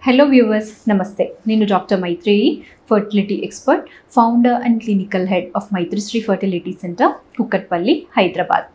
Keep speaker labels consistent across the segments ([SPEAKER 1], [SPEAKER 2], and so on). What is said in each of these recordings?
[SPEAKER 1] hello viewers నమస్తే నేను doctor Maitreyi fertility expert founder and clinical head of Maitrishri fertility centre Kukatpally Hyderabad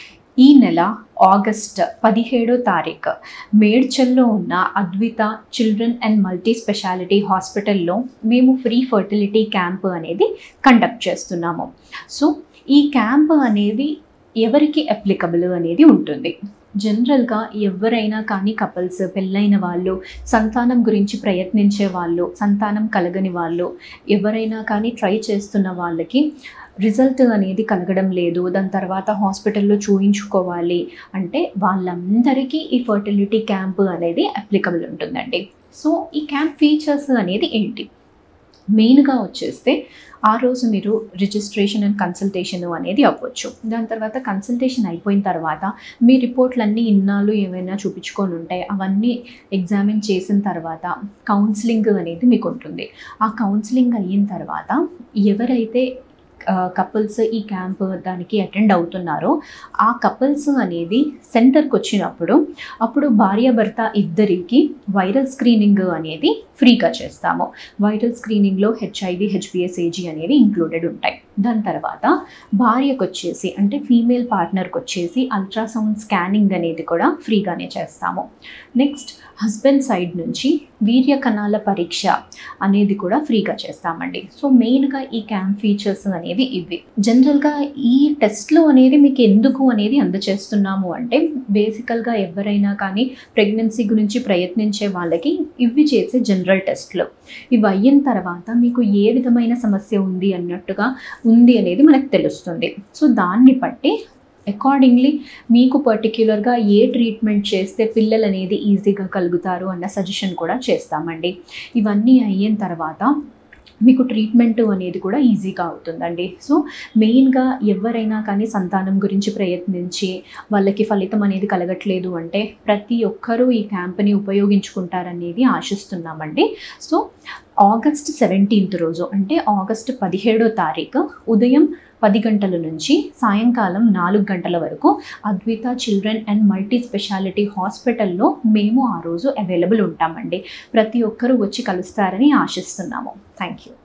[SPEAKER 1] ఈ నెల ఆగస్ట్ పదిహేడో తారీఖు మేడ్చల్లో ఉన్న Advitha children and multi speciality హాస్పిటల్లో మేము ఫ్రీ ఫర్టిలిటీ క్యాంప్ అనేది కండక్ట్ చేస్తున్నాము సో ఈ క్యాంప్ అనేది ఎవరికి అప్లికబుల్ అనేది ఉంటుంది జనరల్గా ఎవరైనా కానీ కపుల్స్ పెళ్ళైన వాళ్ళు సంతానం గురించి ప్రయత్నించే వాళ్ళు సంతానం కలగని వాళ్ళు ఎవరైనా కానీ ట్రై చేస్తున్న వాళ్ళకి రిజల్ట్ అనేది కలగడం లేదు దాని తర్వాత హాస్పిటల్లో చూయించుకోవాలి అంటే వాళ్ళందరికీ ఈ ఫర్టిలిటీ క్యాంప్ అనేది అప్లికబుల్ ఉంటుందండి సో ఈ క్యాంప్ ఫీచర్స్ అనేది ఏంటి మెయిన్గా వచ్చేస్తే ఆ రోజు మీరు రిజిస్ట్రేషన్ అండ్ కన్సల్టేషన్ అనేది అవ్వచ్చు దాని తర్వాత కన్సల్టేషన్ అయిపోయిన తర్వాత మీ రిపోర్ట్లన్నీ ఇన్నాళ్ళు ఏమైనా చూపించుకొని ఉంటాయి అవన్నీ ఎగ్జామిన్ చేసిన తర్వాత కౌన్సిలింగ్ అనేది మీకు ఉంటుంది ఆ కౌన్సిలింగ్ అయిన తర్వాత ఎవరైతే కపుల్స్ ఈ క్యాంప్ దానికి అటెండ్ అవుతున్నారో ఆ కపుల్స్ అనేది సెంటర్కి వచ్చినప్పుడు అప్పుడు భార్యాభర్త ఇద్దరికి వైరల్ స్క్రీనింగ్ అనేది ఫ్రీగా చేస్తాము వైరల్ స్క్రీనింగ్లో హెచ్ఐవి హెచ్పిఎస్ఏజీ అనేవి ఇంక్లూడెడ్ ఉంటాయి దాని తర్వాత భార్యకు వచ్చేసి అంటే ఫీమేల్ పార్ట్నర్కి వచ్చేసి అల్ట్రాసౌండ్ స్కానింగ్ అనేది కూడా ఫ్రీగానే చేస్తాము నెక్స్ట్ హస్బెండ్ సైడ్ నుంచి వీర్య కణాల పరీక్ష అనేది కూడా ఫ్రీగా చేస్తామండి సో మెయిన్గా ఈ క్యాంప్ ఫీచర్స్ అనేవి ఇవి జనరల్గా ఈ టెస్ట్లో అనేది మీకు ఎందుకు అనేది అందచేస్తున్నాము అంటే బేసికల్గా ఎవరైనా కానీ ప్రెగ్నెన్సీ గురించి ప్రయత్నించే వాళ్ళకి ఇవి చేసే జనరల్ టెస్ట్లు ఇవి అయిన తర్వాత మీకు ఏ విధమైన సమస్య ఉంది అన్నట్టుగా ఉంది అనేది మనకు తెలుస్తుంది సో దాన్ని బట్టి అకార్డింగ్లీ మీకు పర్టిక్యులర్గా ఏ ట్రీట్మెంట్ చేస్తే పిల్లలు అనేది ఈజీగా కలుగుతారు అన్న సజెషన్ కూడా చేస్తామండి ఇవన్నీ అయిన తర్వాత మీకు ట్రీట్మెంట్ అనేది కూడా ఈజీగా అవుతుందండి సో మెయిన్గా ఎవరైనా కానీ సంతానం గురించి ప్రయత్నించి వాళ్ళకి ఫలితం అనేది కలగట్లేదు అంటే ప్రతి ఒక్కరూ ఈ క్యాంప్ని ఉపయోగించుకుంటారనేది ఆశిస్తున్నామండి సో ఆగస్ట్ సెవెంటీన్త్ రోజు అంటే ఆగస్ట్ పదిహేడో తారీఖు ఉదయం పది గంటల నుంచి సాయంకాలం నాలుగు గంటల వరకు Advitha children and multi speciality హాస్పిటల్లో మేము ఆ రోజు అవైలబుల్ ఉంటామండి ప్రతి ఒక్కరూ వచ్చి కలుస్తారని ఆశిస్తున్నాము థ్యాంక్ యూ